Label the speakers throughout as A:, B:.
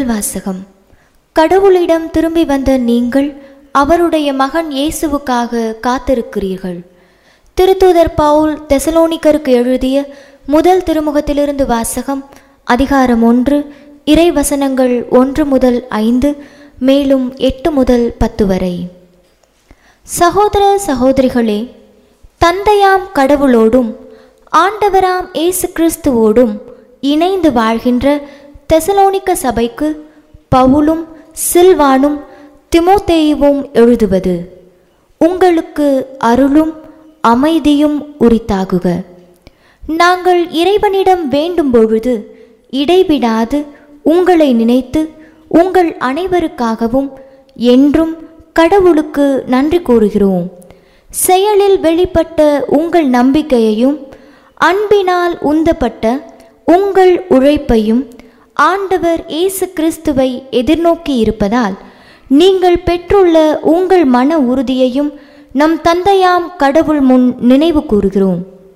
A: முதல் வாசகம் கடவுளிடம் திரும்பி வந்த நீங்கள் அவருடைய மகன் இயேசுவுக்காக காத்திருக்கிறீர்கள் திருத்தூதர் பவுல் தெசலோனிக்கருக்கு எழுதிய முதல் திருமுகத்திலிருந்து வாசகம் அதிகாரம் ஒன்று இறை வசனங்கள் ஒன்று முதல் ஐந்து மேலும் எட்டு முதல் பத்து வரை சகோதர சகோதரிகளே தந்தையாம் கடவுளோடும் ஆண்டவராம் இயேசு கிறிஸ்துவோடும் இணைந்து வாழ்கின்ற தெசலோனிக்க சபைக்கு பவுலும் சில்வானும் திமோத்தேயுவும் எழுதுவது உங்களுக்கு அருளும் அமைதியும் உரித்தாகுக நாங்கள் இறைவனிடம் வேண்டும் பொழுது இடைவிடாது உங்களை நினைத்து உங்கள் அனைவருக்காகவும் என்றும் கடவுளுக்கு நன்றி கூறுகிறோம் செயலில் வெளிப்பட்ட உங்கள் நம்பிக்கையையும் அன்பினால் உந்தப்பட்ட உங்கள் உழைப்பையும் ஆண்டவர் இயேசு கிறிஸ்துவை எதிர்நோக்கி இருப்பதால் நீங்கள் பெற்றுள்ள உங்கள் மன உறுதியையும் நம் தந்தையாம் கடவுள் முன் நினைவு கூறுகிறோம்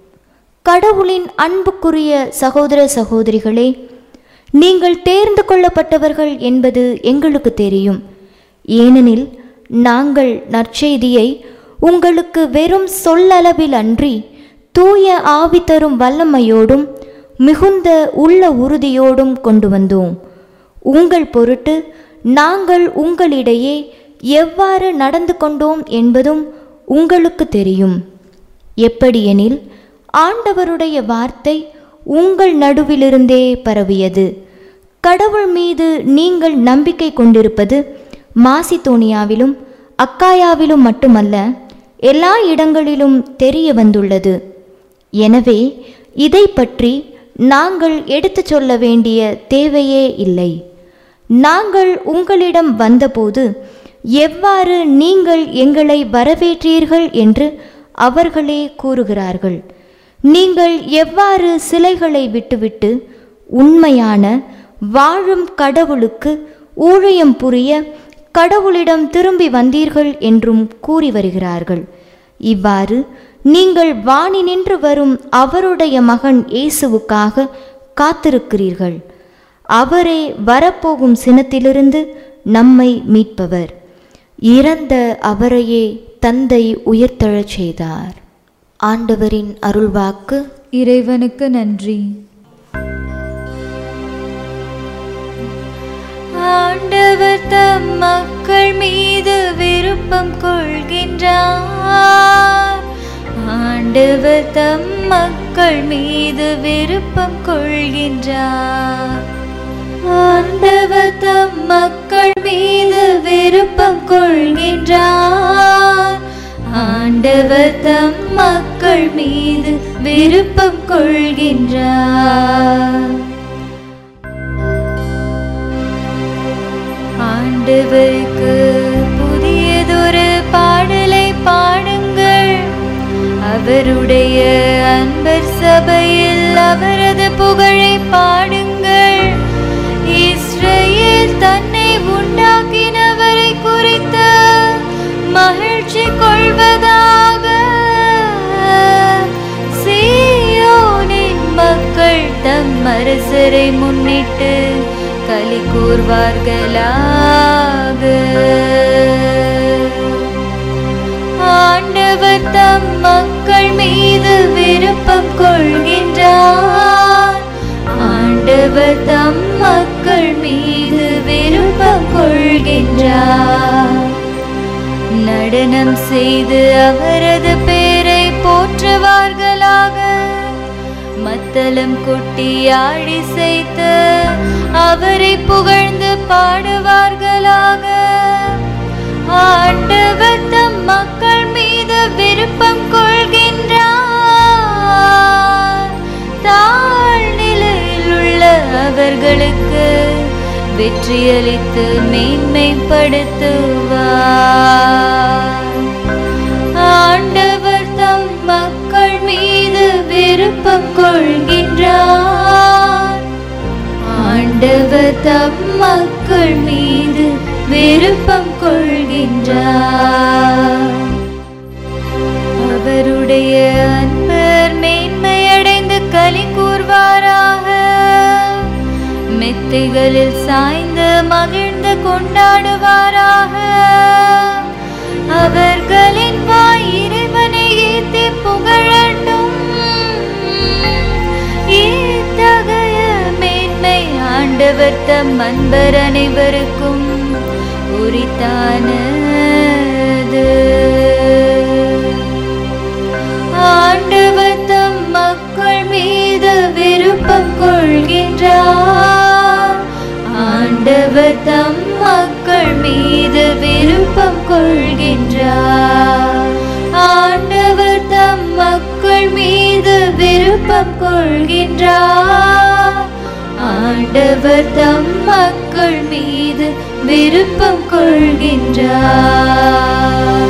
A: கடவுளின் அன்புக்குரிய சகோதர சகோதரிகளே நீங்கள் தேர்ந்து கொள்ளப்பட்டவர்கள் என்பது எங்களுக்கு தெரியும் ஏனெனில் நாங்கள் நற்செய்தியை உங்களுக்கு வெறும் சொல்லளவில் அன்றி தூய ஆவி தரும் வல்லமையோடும் மிகுந்த உள்ள உறுதியோடும் கொண்டு வந்தோம் உங்கள் பொருட்டு நாங்கள் உங்களிடையே எவ்வாறு நடந்து கொண்டோம் என்பதும் உங்களுக்கு தெரியும் எப்படியெனில் ஆண்டவருடைய வார்த்தை உங்கள் நடுவிலிருந்தே பரவியது கடவுள் மீது நீங்கள் நம்பிக்கை கொண்டிருப்பது மாசித்தோனியாவிலும் அக்காயாவிலும் மட்டுமல்ல எல்லா இடங்களிலும் தெரிய வந்துள்ளது எனவே இதை பற்றி நாங்கள் எடுத்துச் சொல்ல வேண்டிய தேவையே இல்லை நாங்கள் உங்களிடம் வந்தபோது எவ்வாறு நீங்கள் எங்களை வரவேற்றீர்கள் என்று அவர்களே கூறுகிறார்கள் நீங்கள் எவ்வாறு சிலைகளை விட்டுவிட்டு உண்மையான வாழும் கடவுளுக்கு ஊழியம் புரிய கடவுளிடம் திரும்பி வந்தீர்கள் என்றும் கூறி வருகிறார்கள் இவ்வாறு நீங்கள் வாணி நின்று வரும் அவருடைய மகன் இயேசுவுக்காக காத்திருக்கிறீர்கள் அவரே வரப்போகும் சினத்திலிருந்து நம்மை மீட்பவர் இறந்த அவரையே தந்தை உயிர்த்தெழச் செய்தார் ஆண்டவரின் அருள்வாக்கு
B: இறைவனுக்கு நன்றி ஆண்டவர் தம் மக்கள் மீது விருப்பம் கொள்கின்றார் ஆண்டவர் தம் மக்கள் மீது விருப்பம் கொள்கின்றார் ஆண்டவர் தம் மக்கள் மீது விருப்பம் கொள்கின்றார் ஆண்டவர் தம் மக்கள் மீது விருப்பம் கொள்கின்றார் ஆண்டவருக்கு புதியதொரு பாடலை பாடுங்கள் அவருடைய அன்பர் சபையில் அவரது புகழை பாடுங்கள் இஸ்ரேல் தன்னை உண்டாக்கினவரை குறித்த மகிழ்ச்சி கொள்வதாக சீயோனின் மக்கள் தம் அரசரை முன்னிட்டு களி கூர்வார்களாக ஆண்டவர் தம் மக்கள் மீது விருப்பம் கொள்கின்றார் ஆண்டவர் தம் மக்கள் மீது விருப்பம் கொள்கின்றார் நடனம் செய்து அவரது பேரை போற்றுவார்களாக மத்தளம் கொட்டி ஆடி செய்து அவரை புகழ்ந்து பாடுவார்களாக ஆண்டவர் தம் மக்கள் மீது விருப்பம் கொள்கின்றார் தாழ்நிலையில் உள்ள அவர்களுக்கு வெற்றியளித்து மேன்மைப்படுத்துவார் ஆண்டவர் தம் மக்கள் மீது விருப்பம் கொள்கின்றார் ஆண்டவர் தம் மக்கள் மீது விருப்பம் கொள்கின்றார் அவருடைய அன்பர் மேன்மையடைந்து களி கூர்வாராக மெத்தைகளில் சாய்ந்து மகிழ்ந்து கொண்டாடுவாராக அவர்களின் வாய் இறைவனை ஏத்தி புகழட்டும் இத்தகைய மேன்மை ஆண்டவர் தம் அன்பர் அனைவருக்கும் உரித்தானது ஆண்டவர் தம் மக்கள் மீது விருப்பம் கொள்கின்றார் ஆண்டவர் தம் மக்கள் மீது விருப்பம் கொள்கின்றார் ஆண்டவர் தம் மக்கள் மீது விருப்பம் கொள்கின்றார் ஆண்டவர் தம் மக்கள் மீது விருப்பம் கொள்கின்றார்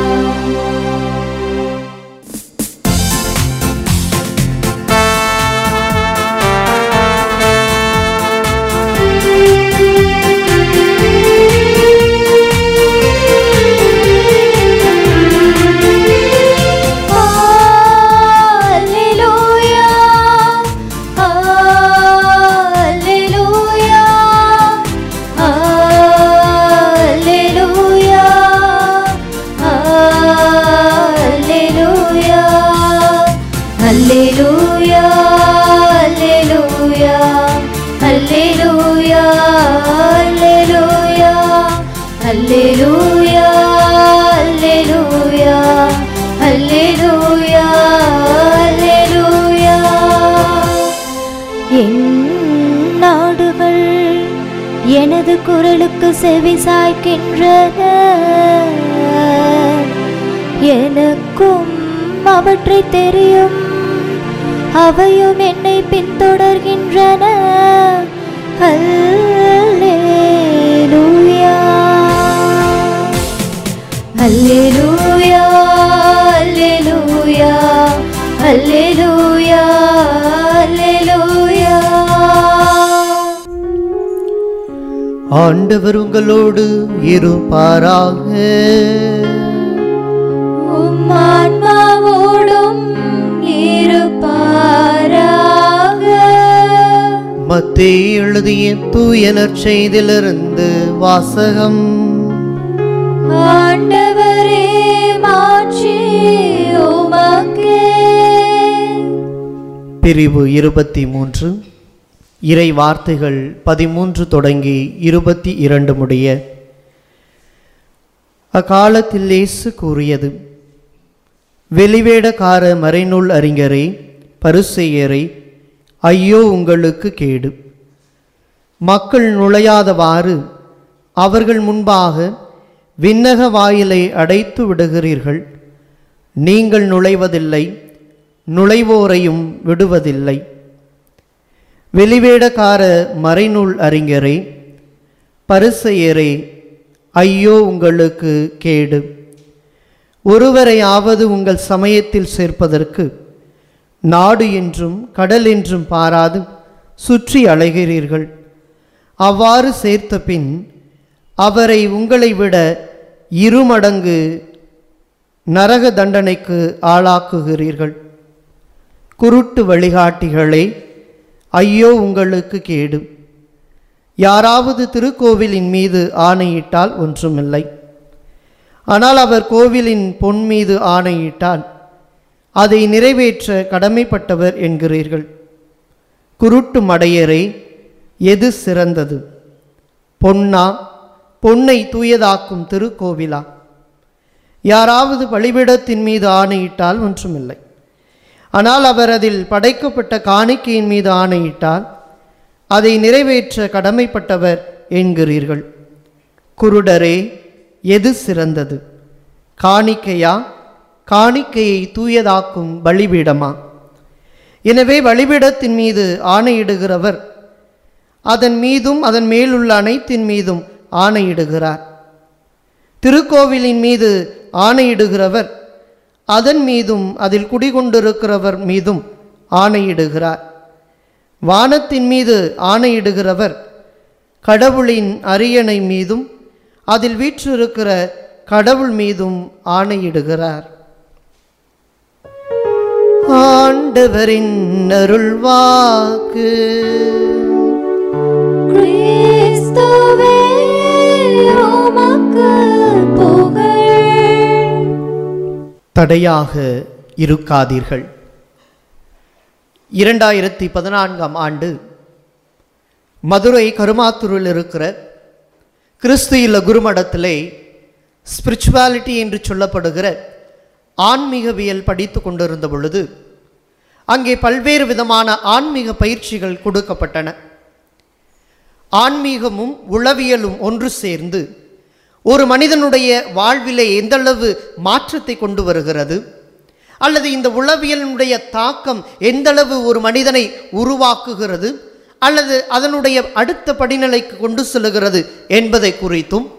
B: Alleluia, Alleluia, Alleluia, Alleluia, Alleluia, Alleluia, Alleluia, Alleluia, Alleluia, Alleluia, Alleluia, Alleluia.
A: என் நாடுகள் எனது குரலுக்கு செவி சாய்க்கின்றன எனக்கும் அவற்றை தெரியும் அவையும் என்னை பின்தொடர்கின்றன அல்லேலூயா அல்லேலூயா அல்லேலூயா அல்லேலூயா அல்லேலூயா
C: ஆண்டவர் உங்களோடு இருப்பாராக
B: உம் ஆன்மாவோடும் இருப்பாராக
C: மத்தேயு எழுதிய தூயனர் செய்திலிருந்து வாசகம்
B: ஆண்டவரே மாட்சி உமக்கே
C: பிரிவு இருபத்தி மூன்று இறை வார்த்தைகள் பதிமூன்று தொடங்கி இருபத்தி இரண்டு முடிய அக்காலத்தில் இயேசு கூறியது வெளிவேடக்கார மறைநூல் அறிஞரே பரிசெயரே ஐயோ உங்களுக்கு கேடு மக்கள் நுழையாதவாறு அவர்கள் முன்பாக விண்ணக வாயிலை அடைத்து விடுகிறீர்கள் நீங்கள் நுழைவதில்லை நுழைவோரையும் விடுவதில்லை வெளிவேடக்கார மறைநூல் அறிஞரே பரிசெயரே ஐயோ உங்களுக்கு கேடு ஒருவரையாவது உங்கள் சமயத்தில் சேர்ப்பதற்கு நாடு என்றும் கடல் என்றும் பாராது சுற்றி அலைகிறீர்கள் அவ்வாறு சேர்த்த பின் அவரை உங்களை விட இருமடங்கு நரக தண்டனைக்கு ஆளாக்குகிறீர்கள் குருட்டு வழிகாட்டிகளே ஐயோ உங்களுக்கு கேடு யாராவது திருக்கோவிலின் மீது ஆணையிட்டால் ஒன்றுமில்லை ஆனால் அவர் கோவிலின் பொன் மீது ஆணையிட்டால் அதை நிறைவேற்ற கடமைப்பட்டவர் என்கிறீர்கள் குருட்டு மடையரே எது சிறந்தது பொன்னா பொன்னை தூயதாக்கும் திருக்கோவிலா யாராவது பலிபிடத்தின் மீது ஆணையிட்டால் ஒன்றுமில்லை ஆனால் அவர் அதில் படைக்கப்பட்ட காணிக்கையின் மீது ஆணையிட்டால் அதை நிறைவேற்ற கடமைப்பட்டவர் என்கிறீர்கள் குருடரே எது சிறந்தது காணிக்கையா காணிக்கையை தூயதாக்கும் பலிபீடமா எனவே பலிபீடத்தின் மீது ஆணையிடுகிறவர் அதன் மீதும் அதன் மேலுள்ள அனைத்தின் மீதும் ஆணையிடுகிறார் திருக்கோவிலின் மீது ஆணையிடுகிறவர் அதன் மீதும் அதில் குடிகொண்டிருக்கிறவர் மீதும் ஆணையிடுகிறார் வானத்தின் மீது ஆணையிடுகிறவர் கடவுளின் அரியணை மீதும் அதில் வீற்றிருக்கிற கடவுள் மீதும் ஆணையிடுகிறார் ஆண்டவரின் அருள்வாக்கு
B: கிறிஸ்துவே
C: தடையாக இருக்காதீர்கள் இரண்டாயிரத்தி பதினான்காம் ஆண்டு மதுரை கருமாத்தூரில் இருக்கிற கிறிஸ்து இல்ல குருமடத்திலே ஸ்பிரிச்சுவாலிட்டி என்று சொல்லப்படுகிற ஆன்மீகவியல் படித்து கொண்டிருந்த பொழுது அங்கே பல்வேறு விதமான ஆன்மீக பயிற்சிகள் கொடுக்கப்பட்டன ஆன்மீகமும் உளவியலும் ஒன்று சேர்ந்து ஒரு மனிதனுடைய வாழ்விலே எந்தளவு மாற்றத்தை கொண்டு வருகிறது அல்லது இந்த உளவியலினுடைய தாக்கம் எந்தளவு ஒரு மனிதனை உருவாக்குகிறது அல்லது அதனுடைய அடுத்த படிநிலைக்கு கொண்டு செல்லுகிறது என்பதை குறித்தும்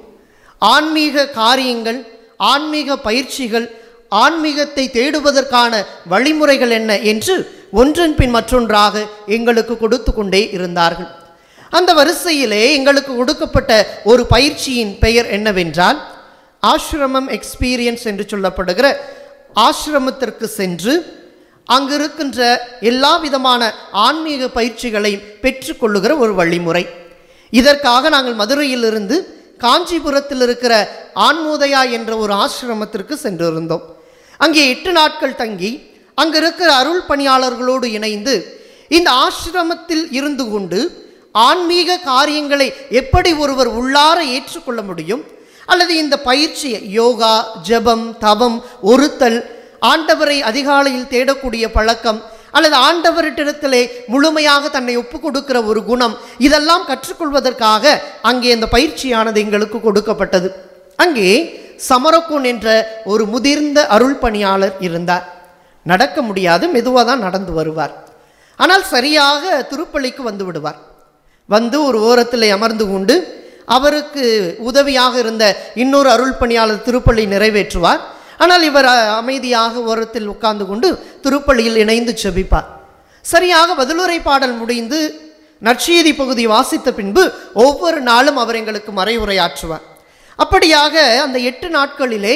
C: ஆன்மீக காரியங்கள் ஆன்மீக பயிற்சிகள் ஆன்மீகத்தை தேடுவதற்கான வழிமுறைகள் என்ன என்று ஒன்றன் பின் மற்றொன்றாக எங்களுக்கு கொடுத்து கொண்டே இருந்தார்கள் அந்த வரிசையிலே எங்களுக்கு கொடுக்கப்பட்ட ஒரு பயிற்சியின் பெயர் என்னவென்றால் ஆசிரமம் எக்ஸ்பீரியன்ஸ் என்று சொல்லப்படுகிற ஆசிரமத்திற்கு சென்று அங்கு இருக்கின்ற எல்லா விதமான ஆன்மீக பயிற்சிகளையும் பெற்றுக்கொள்ளுகிற ஒரு வழிமுறை இதற்காக நாங்கள் மதுரையிலிருந்து காஞ்சிபுரத்தில் இருக்கிற ஆன்மோதயா என்ற ஒரு ஆசிரமத்திற்கு சென்றிருந்தோம் அங்கே எட்டு நாட்கள் தங்கி அங்கு இருக்கிற அருள் பணியாளர்களோடு இணைந்து இந்த ஆசிரமத்தில் இருந்து கொண்டு ஆன்மீக காரியங்களை எப்படி ஒருவர் உள்ளார ஏற்றுக்கொள்ள முடியும் அல்லது இந்த பயிற்சியை யோகா ஜெபம் தவம் ஒருத்தல் ஆண்டவரை அதிகாலையில் தேடக்கூடிய பழக்கம் அல்லது ஆண்டவரிடத்திலே முழுமையாக தன்னை ஒப்பு கொடுக்கிற ஒரு குணம் இதெல்லாம் கற்றுக்கொள்வதற்காக அங்கே இந்த பயிற்சியானது எங்களுக்கு கொடுக்கப்பட்டது அங்கே சமரக்கோன் என்ற ஒரு முதிர்ந்த அருள் பணியாளர் இருந்தார் நடக்க முடியாது மெதுவாக தான் நடந்து வருவார் ஆனால் சரியாக திருப்பள்ளிக்கு வந்து விடுவார் வந்து ஒரு ஓரத்தில் அமர்ந்து கொண்டு அவருக்கு உதவியாக இருந்த இன்னொரு அருள் பணியாளர் திருப்பள்ளி நிறைவேற்றுவார் ஆனால் இவர் அ- அமைதியாக ஓரத்தில் உட்கார்ந்து கொண்டு திருப்பள்ளியில் இணைந்து செபிப்பார் சரியாக பதிலுரை பாடல் முடிந்து நற்செய்தி பகுதி வாசித்த பின்பு ஒவ்வொரு நாளும் அவர் எங்களுக்கு மறைவுரையாற்றுவார் அப்படியாக அந்த எட்டு நாட்களிலே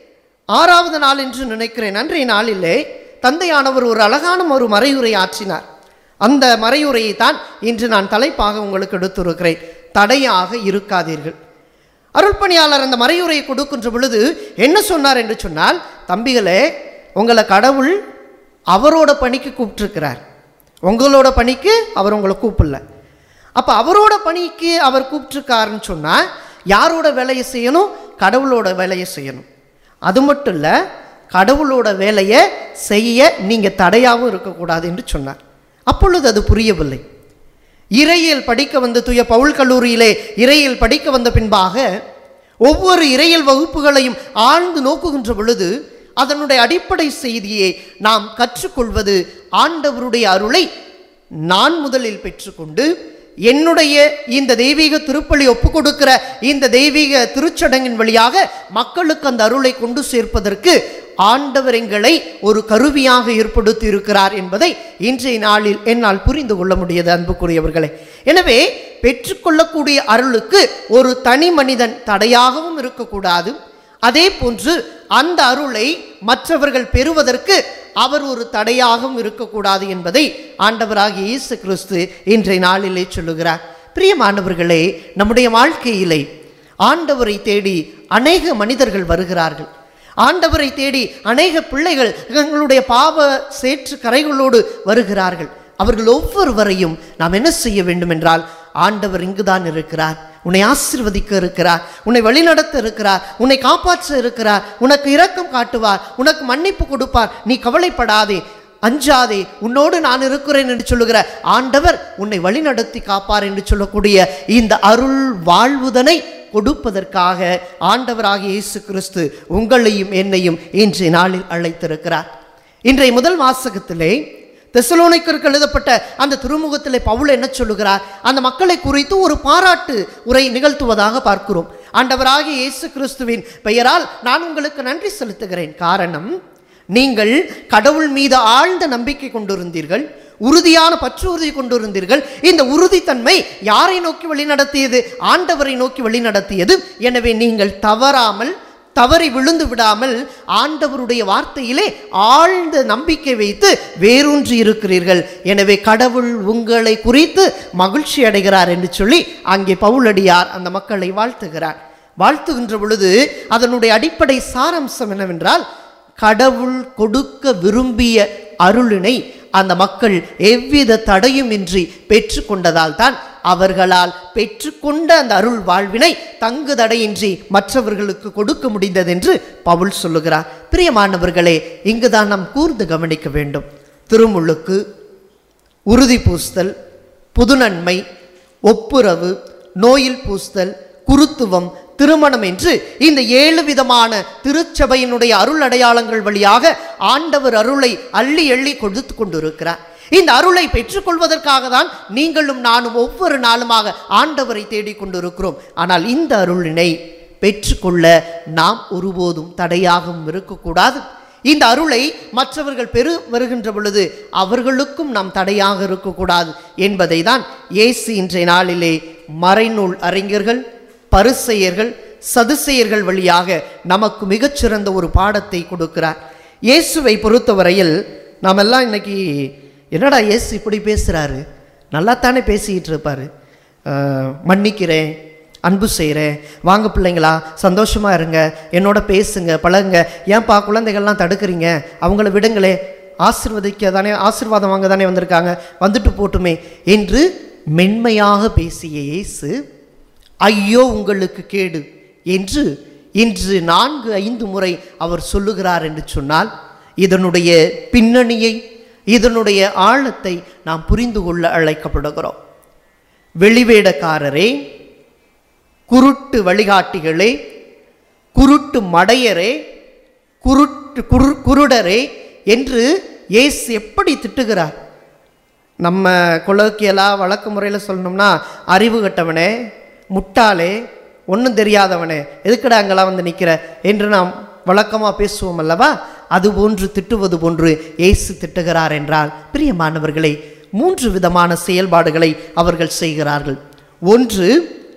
C: ஆறாவது நாள் என்று நினைக்கிறேன் அன்றைய நாளிலே தந்தையானவர் ஒரு அழகான ஒரு மறையுரை ஆற்றினார் அந்த மறையுரையை தான் இன்று நான் தலைப்பாக உங்களுக்கு எடுத்திருக்கிறேன் தடையாக இருக்காதீர்கள் அருள்பணியாளர் அந்த மறையுரையை கொடுக்கின்ற பொழுது என்ன சொன்னார் என்று சொன்னால் தம்பிகளே உங்களை கடவுள் அவரோட பணிக்கு கூப்பிட்டுருக்கிறார் உங்களோட பணிக்கு அவர் உங்களை கூப்பிடல அப்போ அவரோட பணிக்கு அவர் கூப்பிட்டுருக்காருன்னு சொன்னால் யாரோட வேலையை செய்யணும் கடவுளோட வேலையை செய்யணும் அது மட்டும் இல்லை கடவுளோட வேலையை செய்ய நீங்கள் தடையாகவும் இருக்கக்கூடாது என்று சொன்னார் அப்பொழுது அது புரியவில்லை இறையியல் படிக்க வந்த தூய பவுல் கல்லூரியிலே இறையியல் படிக்க வந்த பின்பாக ஒவ்வொரு இறையியல் வகுப்புகளையும் ஆழ்ந்து நோக்குகின்ற பொழுது அதனுடைய அடிப்படை செய்தியை நாம் கற்றுக்கொள்வது ஆண்டவருடைய அருளை நான் முதலில் பெற்றுக்கொண்டு என்னுடைய இந்த தெய்வீக திருப்பலி ஒப்பு கொடுக்கிற இந்த தெய்வீக திருச்சடங்கின் வழியாக மக்களுக்கு அந்த அருளை கொண்டு சேர்ப்பதற்கு ஆண்டவர் எங்களை ஒரு கருவியாக ஏற்படுத்தி இருக்கிறார் என்பதை இன்றைய நாளில் என்னால் புரிந்து கொள்ள முடியது அன்புக்குரியவர்களே எனவே பெற்றுக்கொள்ளக்கூடிய அருளுக்கு ஒரு தனி மனிதன் தடையாகவும் இருக்கக்கூடாது அதே போன்று அந்த அருளை மற்றவர்கள் பெறுவதற்கு அவர் ஒரு தடையாகவும் இருக்கக்கூடாது என்பதை ஆண்டவராகிய இயேசு கிறிஸ்து இன்றைய நாளிலே சொல்லுகிறார் பிரியமானவர்களே நம்முடைய வாழ்க்கையிலே ஆண்டவரை தேடி அநேக மனிதர்கள் வருகிறார்கள் ஆண்டவரை தேடி அநேக பிள்ளைகள் எங்களுடைய பாவ சேற்று கரைகளோடு வருகிறார்கள் அவர்கள் ஒவ்வொருவரையும் நாம் என்ன செய்ய வேண்டும் என்றால் ஆண்டவர் இங்குதான் இருக்கிறார் உன்னை ஆசீர்வதிக்க இருக்கிறார் உன்னை வழிநடத்த இருக்கிறார் உன்னை காப்பாற்ற இருக்கிறார் உனக்கு இரக்கம் காட்டுவார் உனக்கு மன்னிப்பு கொடுப்பார் நீ கவலைப்படாதே அஞ்சாதே உன்னோடு நான் இருக்கிறேன் என்று சொல்லுகிற ஆண்டவர் உன்னை வழிநடத்தி காப்பார் என்று சொல்லக்கூடிய இந்த அருள் வாழ்வுதனை கொடுப்பதற்காக ஆண்டவராகிய இயேசு கிறிஸ்து உங்களையும் என்னையும் இன்றைய நாளில் அழைத்திருக்கிறார் இன்றைய முதல் வாசகத்திலே தெசலோனிக்கருக்கு எழுதப்பட்ட அந்த திருமுகத்திலே பவுல் என்ன சொல்லுகிறார் அந்த மக்களை குறித்து ஒரு பாராட்டு உரை நிகழ்த்துவதாக பார்க்கிறோம் ஆண்டவராகிய இயேசு கிறிஸ்துவின் பெயரால் நான் உங்களுக்கு நன்றி செலுத்துகிறேன் காரணம் நீங்கள் கடவுள் மீது ஆழ்ந்த நம்பிக்கை கொண்டிருந்தீர்கள் உறுதியான பற்று உறுதி கொண்டிருந்தீர்கள் இந்த உறுதித்தன்மை யாரை நோக்கி வழிநடத்தியது ஆண்டவரை நோக்கி வழிநடத்தியது எனவே நீங்கள் தவறாமல் தவறி விழுந்து விடாமல் ஆண்டவருடைய வார்த்தையிலே ஆழ்ந்த நம்பிக்கை வைத்து வேரூன்றி இருக்கிறீர்கள் எனவே கடவுள் உங்களை குறித்து மகிழ்ச்சி அடைகிறார் என்று சொல்லி அங்கே பவுலடியார் அந்த மக்களை வாழ்த்துகிறார் வாழ்த்துகின்ற பொழுது அதனுடைய அடிப்படை சாராம்சம் என்னவென்றால் கடவுள் கொடுக்க விரும்பிய அருளினை அந்த மக்கள் எவ்வித தடையுமின்றி பெற்றுக்கொண்டதால் தான் அவர்களால் பெற்றுக்கொண்ட அந்த அருள் வாழ்வினை தங்கு தடையின்றி மற்றவர்களுக்கு கொடுக்க முடிந்தது என்று பவுல் சொல்லுகிறார் பிரியமானவர்களே இங்குதான் நாம் கூர்ந்து கவனிக்க வேண்டும் திருமுழுக்கு உறுதி பூசுதல் புதுநன்மை ஒப்புரவு நோயில் பூசுதல் குருத்துவம் திருமணம் என்று இந்த ஏழு விதமான திருச்சபையினுடைய அருள் அடையாளங்கள் வழியாக ஆண்டவர் அருளை அள்ளி அள்ளி கொடுத்து கொண்டிருக்கிறார் இந்த அருளை பெற்றுக்கொள்வதற்காக தான் நீங்களும் நானும் ஒவ்வொரு நாளுமாக ஆண்டவரை தேடிக் கொண்டிருக்கிறோம் ஆனால் இந்த அருளினை பெற்றுக்கொள்ள நாம் ஒருபோதும் தடையாகவும் இருக்கக்கூடாது இந்த அருளை மற்றவர்கள் பெரு வருகின்ற பொழுது அவர்களுக்கும் நாம் தடையாக இருக்கக்கூடாது என்பதை தான் இயேசு இன்றைய நாளிலே மறைநூல் அறிஞர்கள் பரிசெயர்கள் சதுசெயர்கள் வழியாக நமக்கு மிகச்சிறந்த ஒரு பாடத்தை கொடுக்கிறார் இயேசுவை பொறுத்தவரையில் நாம் எல்லாம் இன்னைக்கு என்னடா இயேசு இப்படி பேசுகிறாரு நல்லாத்தானே பேசிக்கிட்டு இருப்பார் மன்னிக்கிறேன் அன்பு செய்கிறேன் வாங்க பிள்ளைங்களா சந்தோஷமா இருங்க என்னோட பேசுங்க பழகுங்க ஏன்பா குழந்தைகள்லாம் தடுக்கிறீங்க அவங்கள விடுங்களே ஆசிர்வதிக்க தானே ஆசீர்வாதம் வாங்க தானே வந்திருக்காங்க வந்துட்டு போட்டுமே என்று மென்மையாக பேசிய இயேசு ஐயோ உங்களுக்கு கேடு என்று இன்று நான்கு ஐந்து முறை அவர் சொல்லுகிறார் என்று சொன்னால் இதனுடைய பின்னணியை இதனுடைய ஆழத்தை நாம் புரிந்து கொள்ள அழைக்கப்படுகிறோம் வெளிவேடக்காரரே குருட்டு வழிகாட்டிகளே குருட்டு மடையரே குருட்டு குரு குருடரே என்று இயேசு எப்படி திட்டுகிறார் நம்ம கொலோக்கியலாக வழக்கு முறையில் சொல்லணும்னா அறிவு கட்டவனே முட்டாளே ஒன்றும் தெரியாதவனே எதுக்குடா அங்கெல்லாம் வந்து நிற்கிற என்று நாம் வழக்கமாக பேசுவோம் அல்லவா அது போன்று திட்டுவது போன்று இயேசு திட்டுகிறார் என்றால் பிரியமானவர்களே மூன்று விதமான செயல்பாடுகளை அவர்கள் செய்கிறார்கள் ஒன்று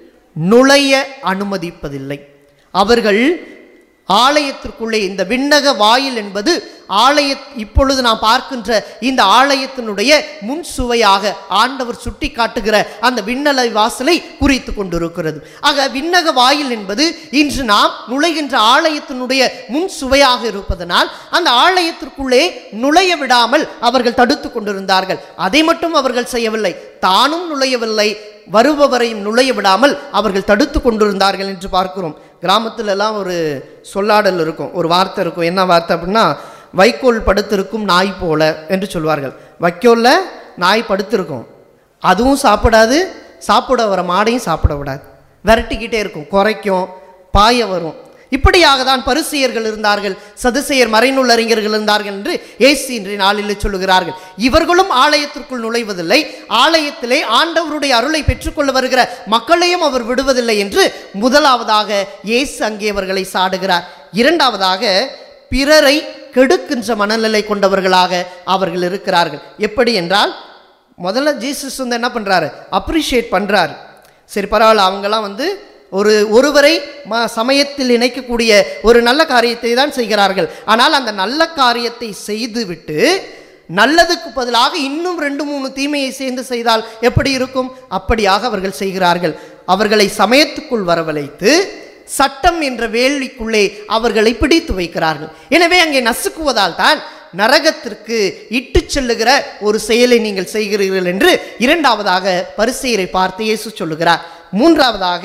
C: நுழைய அனுமதிப்பதில்லை அவர்கள் ஆலயத்திற்குள்ளே இந்த விண்ணக வாயில் என்பது ஆலய இப்பொழுது நாம் பார்க்கின்ற இந்த ஆலயத்தினுடைய முன் சுவையாக ஆண்டவர் சுட்டி காட்டுகிற அந்த விண்ணலை வாசலை குறித்து கொண்டிருக்கிறது ஆக விண்ணக வாயில் என்பது இன்று நாம் நுழைகின்ற ஆலயத்தினுடைய முன் சுவையாக இருப்பதனால் அந்த ஆலயத்திற்குள்ளே நுழைய விடாமல் அவர்கள் தடுத்து கொண்டிருந்தார்கள் அதை மட்டும் அவர்கள் செய்யவில்லை தானும் நுழையவில்லை வருபவரையும் நுழைய விடாமல் அவர்கள் தடுத்து கொண்டிருந்தார்கள் என்று பார்க்கிறோம் கிராமத்துல எல்லாம் ஒரு சொல்லாடல் இருக்கும் ஒரு வார்த்தை இருக்கும் என்ன வார்த்தை அப்படின்னா வைக்கோல் படுத்திருக்கும் நாய் போல என்று சொல்வார்கள் வைக்கோல்ல நாய் படுத்திருக்கும் அதுவும் சாப்பிடாது சாப்பிட வர மாடையும் சாப்பிட விடாது விரட்டிக்கிட்டே இருக்கும் குறைக்கும் பாய வரும் இப்படியாக தான் பரிசெயர்கள் இருந்தார்கள் சதுசெயர் மறைநூல் அறிஞர்கள் இருந்தார்கள் என்று இயேசு இன்றைய நாளில் சொல்லுகிறார்கள் இவர்களும் ஆலயத்திற்குள் நுழைவதில்லை ஆலயத்திலே ஆண்டவருடைய அருளை பெற்றுக்கொள்ள வருகிற மக்களையும் அவர் விடுவதில்லை என்று முதலாவதாக இயேசு அங்கே அவர்களை சாடுகிறார் இரண்டாவதாக பிறரை கெடுக்கின்ற மனநிலை கொண்டவர்களாக அவர்கள் இருக்கிறார்கள் எப்படி என்றால் முதல்ல ஜீசஸ் வந்து என்ன பண்ணுறாரு அப்ரிஷியேட் பண்ணுறாரு சரி பரவாயில்ல அவங்கெல்லாம் வந்து ஒரு ஒருவரை ம சமயத்தில் இணைக்கக்கூடிய ஒரு நல்ல காரியத்தை தான் செய்கிறார்கள் ஆனால் அந்த நல்ல காரியத்தை செய்துவிட்டு நல்லதுக்கு பதிலாக இன்னும் ரெண்டு மூணு தீமையை சேர்ந்து செய்தால் எப்படி இருக்கும் அப்படியாக அவர்கள் செய்கிறார்கள் அவர்களை சமயத்துக்குள் வரவழைத்து சட்டம் என்ற வேள்விக்குள்ளே அவர்களை பிடித்து வைக்கிறார்கள் எனவே அங்கே நசுக்குவதால் தான் நரகத்திற்கு இட்டுச் செல்லுகிற ஒரு செயலை நீங்கள் செய்கிறீர்கள் என்று இரண்டாவதாக பரிசெயரை பார்த்து இயேசு சொல்லுகிறார் மூன்றாவதாக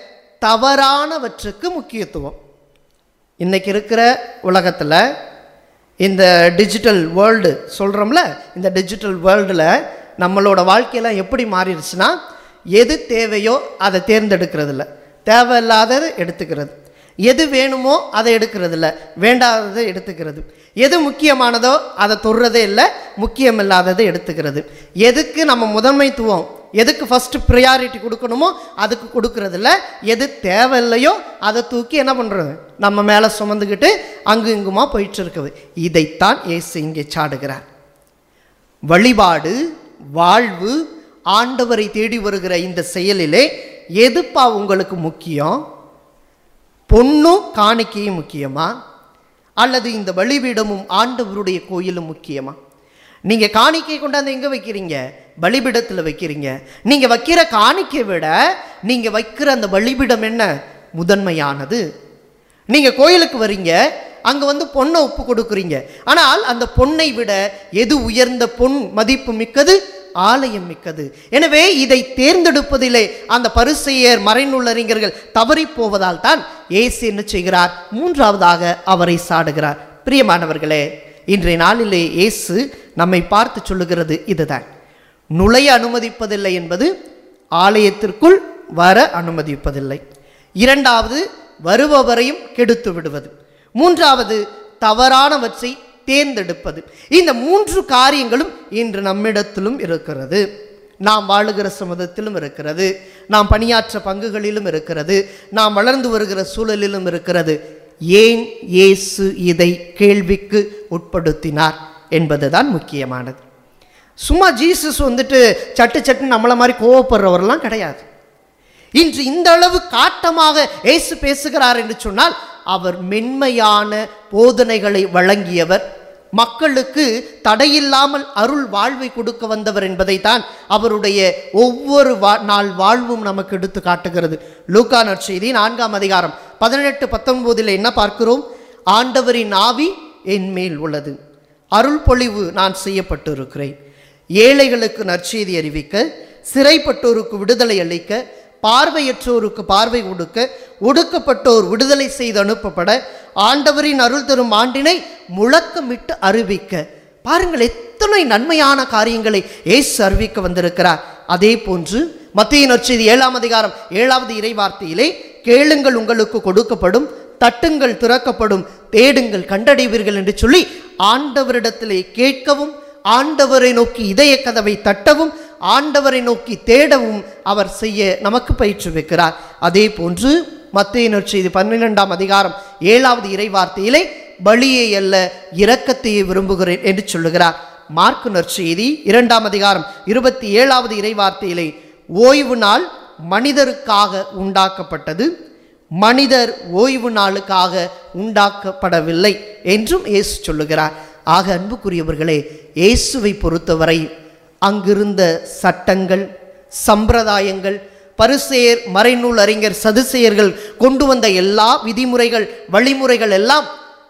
C: தவறானவற்றுக்கு முக்கியத்துவம் இன்னைக்கு இருக்கிற உலகத்தில் இந்த டிஜிட்டல் வேர்ல்டு சொல்கிறோம்ல இந்த டிஜிட்டல் வேர்ல்டில் நம்மளோட வாழ்க்கையெல்லாம் எப்படி மாறிடுச்சுன்னா எது தேவையோ அதை தேர்ந்தெடுக்கிறதில்ல தேவையில்லாததை எடுத்துக்கிறது எது வேணுமோ அதை எடுக்கிறது இல்லை வேண்டாததை எடுத்துக்கிறது எது முக்கியமானதோ அதை தொடுறதே இல்லை முக்கியமில்லாததை எடுத்துக்கிறது எதுக்கு நம்ம முதன்மைத்துவம் எதுக்கு ஃபஸ்ட்டு ப்ரியாரிட்டி கொடுக்கணுமோ அதுக்கு கொடுக்கறது இல்ல எது தேவையில்லையோ அதை தூக்கி என்ன பண்ணுறது நம்ம மேலே சுமந்துக்கிட்டு அங்கு இங்குமா போயிட்டு இருக்குது இதைத்தான் இயேசு இங்கே சாடுகிறார் வழிபாடு வாழ்வு ஆண்டவரை தேடி வருகிற இந்த செயலிலே எதுப்பா உங்களுக்கு முக்கியம் பொண்ணும் காணிக்கையும் முக்கியமா அல்லது இந்த பலிபீடமும் ஆண்டவருடைய கோயிலும் முக்கியமா நீங்க காணிக்கை கொண்டாந்து எங்க வைக்கிறீங்க பலிபீடத்தில் வைக்கிறீங்க நீங்க வைக்கிற காணிக்கை விட நீங்க வைக்கிற அந்த பலிபீடம் என்ன முதன்மையானது நீங்க கோயிலுக்கு வரீங்க அங்கே வந்து பொண்ணை ஒப்பு கொடுக்குறீங்க ஆனால் அந்த பொண்ணை விட எது உயர்ந்த பொன் மதிப்பு மிக்கது ஆலயம் மிக்கது எனவே இதை தேர்ந்தெடுப்பதிலே அந்த பரிசெயர் மறைநூலறிஞர்கள் தவறி போவதால் தான் இயேசு என்ன செய்கிறார் மூன்றாவதாக அவரை சாடுகிறார் பிரியமானவர்களே இன்றைய நாளிலே இயேசு நம்மை பார்த்து சொல்லுகிறது இதுதான் நுழைய அனுமதிப்பதில்லை என்பது ஆலயத்திற்குள் வர அனுமதிப்பதில்லை இரண்டாவது வருபவரையும் கெடுத்து விடுவது மூன்றாவது தவறானவற்றை தேர்ந்தெடுப்பது இந்த மூன்று காரியங்களும் இன்று நம்மிடத்திலும் இருக்கிறது நாம் வாழுகிற சமுதத்திலும் இருக்கிறது நாம் பணியாற்ற பங்குகளிலும் இருக்கிறது நாம் வளர்ந்து வருகிற சூழலிலும் இருக்கிறது ஏன் இயேசு இதை கேள்விக்கு உட்படுத்தினார் என்பதுதான் முக்கியமானது சும்மா ஜீசஸ் வந்துட்டு சட்டு சட்டு நம்மளை மாதிரி கோவப்படுறவரெல்லாம் கிடையாது இன்று இந்த அளவு காட்டமாக இயேசு பேசுகிறார் என்று சொன்னால் அவர் மென்மையான போதனைகளை வழங்கியவர் மக்களுக்கு தடையில்லாமல் அருள் வாழ்வை கொடுக்க வந்தவர் என்பதை தான் அவருடைய ஒவ்வொரு வா நாள் வாழ்வும் நமக்கு எடுத்து காட்டுகிறது லூக்கா நற்செய்தி நான்காம் அதிகாரம் பதினெட்டு பத்தொன்பதில் என்ன பார்க்கிறோம் ஆண்டவரின் ஆவி என் மேல் உள்ளது அருள் பொழிவு நான் செய்யப்பட்டிருக்கிறேன் ஏழைகளுக்கு நற்செய்தி அறிவிக்க சிறைப்பட்டோருக்கு விடுதலை அளிக்க பார்வையற்றோருக்கு பார்வை கொடுக்க ஒடுக்கப்பட்டோர் விடுதலை செய்து அனுப்பப்பட ஆண்டவரின் அருள் தரும் ஆண்டினை முழக்கமிட்டு அறிவிக்க பாருங்கள் எத்தனை நன்மையான காரியங்களை ஏசு அறிவிக்க வந்திருக்கிறார் அதே போன்று மத்திய நற்செய்தி ஏழாம் அதிகாரம் ஏழாவது இறைவார்த்தையிலே கேளுங்கள் உங்களுக்கு கொடுக்கப்படும் தட்டுங்கள் திறக்கப்படும் தேடுங்கள் கண்டடைவீர்கள் என்று சொல்லி ஆண்டவரிடத்திலே கேட்கவும் ஆண்டவரை நோக்கி இதய கதவை தட்டவும் ஆண்டவரை நோக்கி தேடவும் அவர் செய்ய நமக்கு பயிற்றுவிக்கிறார் அதே போன்று மத்திய நற்செய்தி பன்னிரெண்டாம் அதிகாரம் ஏழாவது இறைவார்த்தையிலே பலியை அல்ல இரக்கத்தையே விரும்புகிறேன் என்று சொல்லுகிறார் மார்க்கு நற்செய்தி இரண்டாம் அதிகாரம் இருபத்தி ஏழாவது இறைவார்த்தையிலே ஓய்வு நாள் மனிதருக்காக உண்டாக்கப்பட்டது மனிதர் ஓய்வு நாளுக்காக உண்டாக்கப்படவில்லை என்றும் இயேசு சொல்லுகிறார் ஆக அன்புக்குரியவர்களே இயேசுவை பொறுத்தவரை அங்கிருந்த சட்டங்கள் சம்பிரதாயங்கள் பரிசேயர் மறைநூல் அறிஞர் சதுசேயர்கள் கொண்டு வந்த எல்லா விதிமுறைகள் வழிமுறைகள் எல்லாம்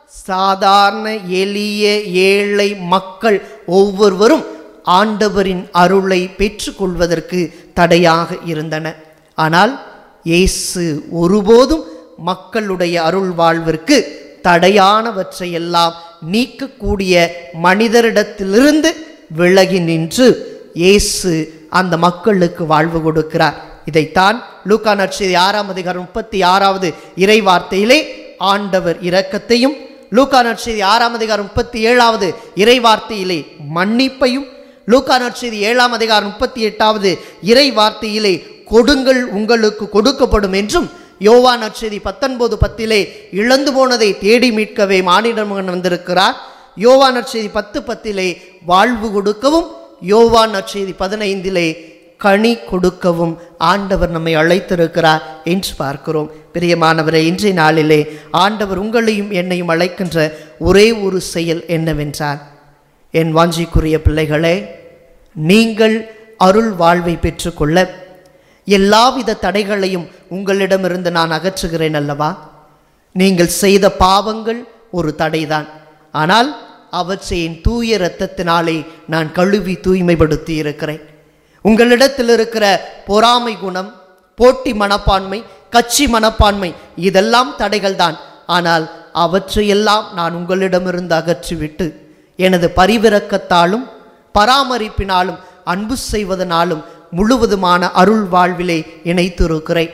C: சாதாரண எளிய ஏழை மக்கள் ஒவ்வொருவரும் ஆண்டவரின் அருளை பெற்றுக்கொள்வதற்கு தடையாக இருந்தன ஆனால் இயேசு ஒருபோதும் மக்களுடைய அருள் வாழ்விற்கு தடையானவற்றை எல்லாம் நீக்கக்கூடிய மனிதரிடத்திலிருந்து விலகி நின்று இயேசு அந்த மக்களுக்கு வாழ்வு கொடுக்கிறார் இதைத்தான் லூக்கா நற்செய்தி ஆறாம் அதிகாரம் முப்பத்தி ஆறாவது இறை வார்த்தையிலே ஆண்டவர் இரக்கத்தையும் லூக்கா நற்செய்தி ஆறாம் அதிகாரம் முப்பத்தி ஏழாவது இறை வார்த்தையிலே மன்னிப்பையும் லூக்கா நற்செய்தி ஏழாம் அதிகாரம் முப்பத்தி எட்டாவது இறை வார்த்தையிலே கொடுங்கள் உங்களுக்கு கொடுக்கப்படும் என்றும் யோவா நற்செய்தி பத்தொன்பது பத்திலே இழந்து போனதை தேடி மீட்கவே மானிட மகன் வந்திருக்கிறார் யோவா நற்செய்தி பத்து பத்திலே வாழ்வு கொடுக்கவும் யோவா நற்செய்தி பதினைந்திலே கனி கொடுக்கவும் ஆண்டவர் நம்மை அழைத்திருக்கிறார் என்று பார்க்கிறோம் பிரியமானவரை இன்றைய நாளிலே ஆண்டவர் உங்களையும் என்னையும் அழைக்கின்ற ஒரே ஒரு செயல் என்னவென்றால் என் வாஞ்சிக்குரிய பிள்ளைகளே நீங்கள் அருள் வாழ்வை பெற்றுக்கொள்ள எல்லாவித தடைகளையும் உங்களிடமிருந்து நான் அகற்றுகிறேன் அல்லவா நீங்கள் செய்த பாவங்கள் ஒரு தடைதான் ஆனால் அவற்றை என் தூய இரத்தத்தினாலே நான் கழுவி தூய்மைப்படுத்தி இருக்கிறேன் உங்களிடத்தில் இருக்கிற பொறாமை குணம் போட்டி மனப்பான்மை கட்சி மனப்பான்மை இதெல்லாம் தடைகள் தான் ஆனால் அவற்றையெல்லாம் நான் உங்களிடமிருந்து அகற்றிவிட்டு எனது பரிவிரக்கத்தாலும் பராமரிப்பினாலும் அன்பு செய்வதனாலும் முழுவதுமான அருள் வாழ்விலே இணைத்திருக்கிறேன்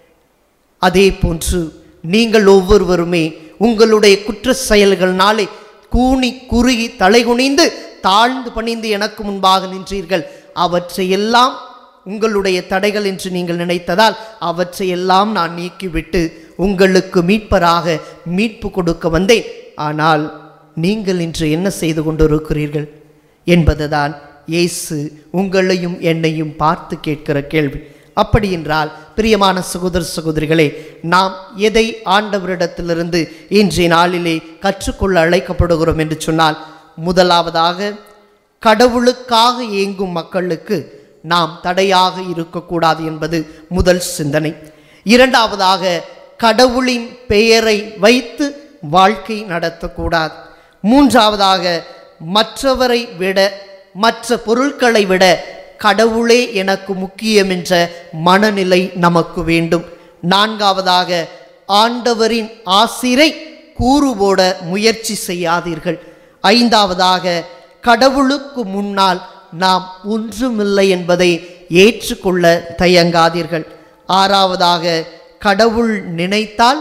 C: அதே போன்று நீங்கள் ஒவ்வொருவருமே உங்களுடைய குற்ற செயல்கள்னாலே கூனி குறுகி தலைகுனிந்து தாழ்ந்து பணிந்து எனக்கு முன்பாக நின்றீர்கள் அவற்றையெல்லாம் உங்களுடைய தடைகள் என்று நீங்கள் நினைத்ததால் அவற்றையெல்லாம் நான் நீக்கிவிட்டு உங்களுக்கு மீட்பராக மீட்பு கொடுக்க வந்தேன் ஆனால் நீங்கள் இன்று என்ன செய்து கொண்டிருக்கிறீர்கள் என்பதுதான் இயேசு உங்களையும் என்னையும் பார்த்து கேட்கிற கேள்வி அப்படி என்றால் பிரியமான சகோதர சகோதரிகளே நாம் எதை ஆண்டவரிடத்திலிருந்து இன்றைய நாளிலே கற்றுக்கொள்ள அழைக்கப்படுகிறோம் என்று சொன்னால் முதலாவதாக கடவுளுக்காக இயங்கும் மக்களுக்கு நாம் தடையாக இருக்கக்கூடாது என்பது முதல் சிந்தனை இரண்டாவதாக கடவுளின் பெயரை வைத்து வாழ்க்கை நடத்தக்கூடாது மூன்றாவதாக மற்றவரை விட மற்ற பொருட்களை விட கடவுளே எனக்கு முக்கியம் என்ற மனநிலை நமக்கு வேண்டும் நான்காவதாக ஆண்டவரின் ஆசிரை கூறுபோட முயற்சி செய்யாதீர்கள் ஐந்தாவதாக கடவுளுக்கு முன்னால் நாம் ஒன்றுமில்லை என்பதை ஏற்றுக்கொள்ள தயங்காதீர்கள் ஆறாவதாக கடவுள் நினைத்தால்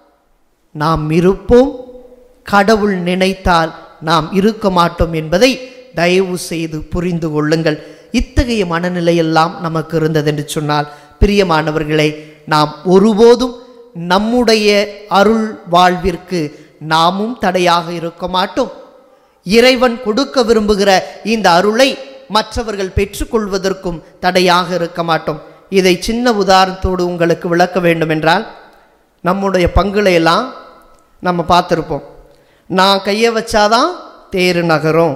C: நாம் இருப்போம் கடவுள் நினைத்தால் நாம் இருக்க மாட்டோம் என்பதை தயவு செய்து புரிந்து கொள்ளுங்கள் இத்தகைய மனநிலையெல்லாம் நமக்கு இருந்தது என்று சொன்னால் பிரியமானவர்களே நாம் ஒருபோதும் நம்முடைய அருள் வாழ்விற்கு நாமும் தடையாக இருக்க மாட்டோம் இறைவன் கொடுக்க விரும்புகிற இந்த அருளை மற்றவர்கள் பெற்றுக்கொள்வதற்கும் தடையாக இருக்க மாட்டோம் இதை சின்ன உதாரணத்தோடு உங்களுக்கு விளக்க வேண்டும் என்றால் நம்முடைய பங்குகளை எல்லாம் நம்ம பார்த்துருப்போம் நான் கையை வச்சாதான் தேரு நகரும்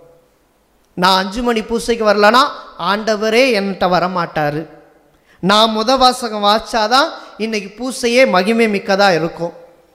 C: நான் அஞ்சு மணி பூசைக்கு வரலனா ஆண்டவரே என்கிட்ட வரமாட்டார் நான் முத வாசகம் வாச்சாதான் இன்னைக்கு பூசையே மகிமை மிக்கதாக இருக்கும்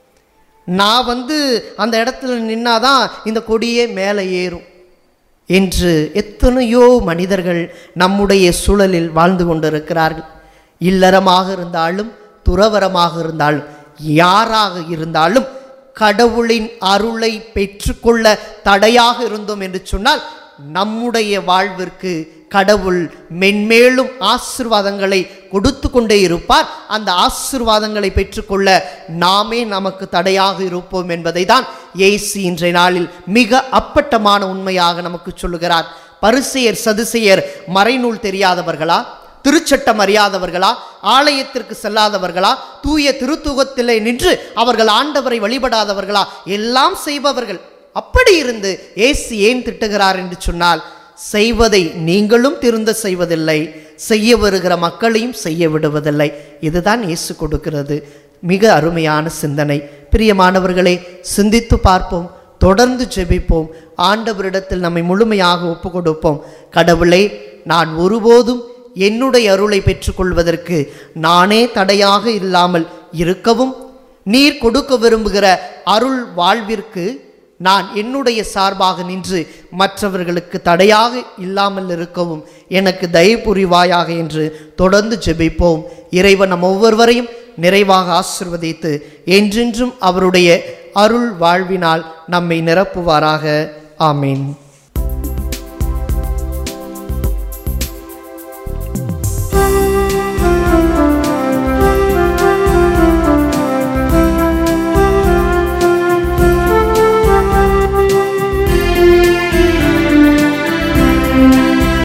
C: நான் வந்து அந்த இடத்துல நின்னாதான் இந்த கொடியே மேலே ஏறும் என்று எத்தனையோ மனிதர்கள் நம்முடைய சூழலில் வாழ்ந்து கொண்டிருக்கிறார்கள் இல்லறமாக இருந்தாலும் துறவரமாக இருந்தாலும் யாராக இருந்தாலும் கடவுளின் அருளை பெற்றுக்கொள்ள தடையாக இருந்தோம் என்று சொன்னால் நம்முடைய வாழ்விற்கு கடவுள் மென்மேலும் ஆசிர்வாதங்களை கொடுத்து கொண்டே இருப்பார் அந்த ஆசிர்வாதங்களை பெற்றுக்கொள்ள நாமே நமக்கு தடையாக இருப்போம் என்பதை தான் இயேசு இன்றைய நாளில் மிக அப்பட்டமான உண்மையாக நமக்கு சொல்லுகிறார் பரிசெயர் சதுசெயர் மறைநூல் தெரியாதவர்களா திருச்சட்டம் அறியாதவர்களா ஆலயத்திற்கு செல்லாதவர்களா தூய திருத்துவத்திலே நின்று அவர்கள் ஆண்டவரை வழிபடாதவர்களா எல்லாம் செய்பவர்கள் அப்படி இருந்து ஏசு ஏன் திட்டுகிறார் என்று சொன்னால் செய்வதை நீங்களும் திருந்த செய்வதில்லை செய்ய வருகிற மக்களையும் செய்ய விடுவதில்லை இதுதான் இயேசு கொடுக்கிறது மிக அருமையான சிந்தனை பிரியமானவர்களே சிந்தித்து பார்ப்போம் தொடர்ந்து ஜெபிப்போம் ஆண்டவரிடத்தில் நம்மை முழுமையாக ஒப்பு கொடுப்போம் கடவுளே நான் ஒருபோதும் என்னுடைய அருளை பெற்றுக்கொள்வதற்கு நானே தடையாக இல்லாமல் இருக்கவும் நீர் கொடுக்க விரும்புகிற அருள் வாழ்விற்கு நான் என்னுடைய சார்பாக நின்று மற்றவர்களுக்கு தடையாக இல்லாமல் இருக்கவும் எனக்கு தயவு புரிவாயாக என்று தொடர்ந்து ஜெபிப்போம் இறைவன் நம் ஒவ்வொருவரையும் நிறைவாக ஆசிர்வதித்து என்றென்றும் அவருடைய அருள் வாழ்வினால் நம்மை நிரப்புவாராக ஆமீன்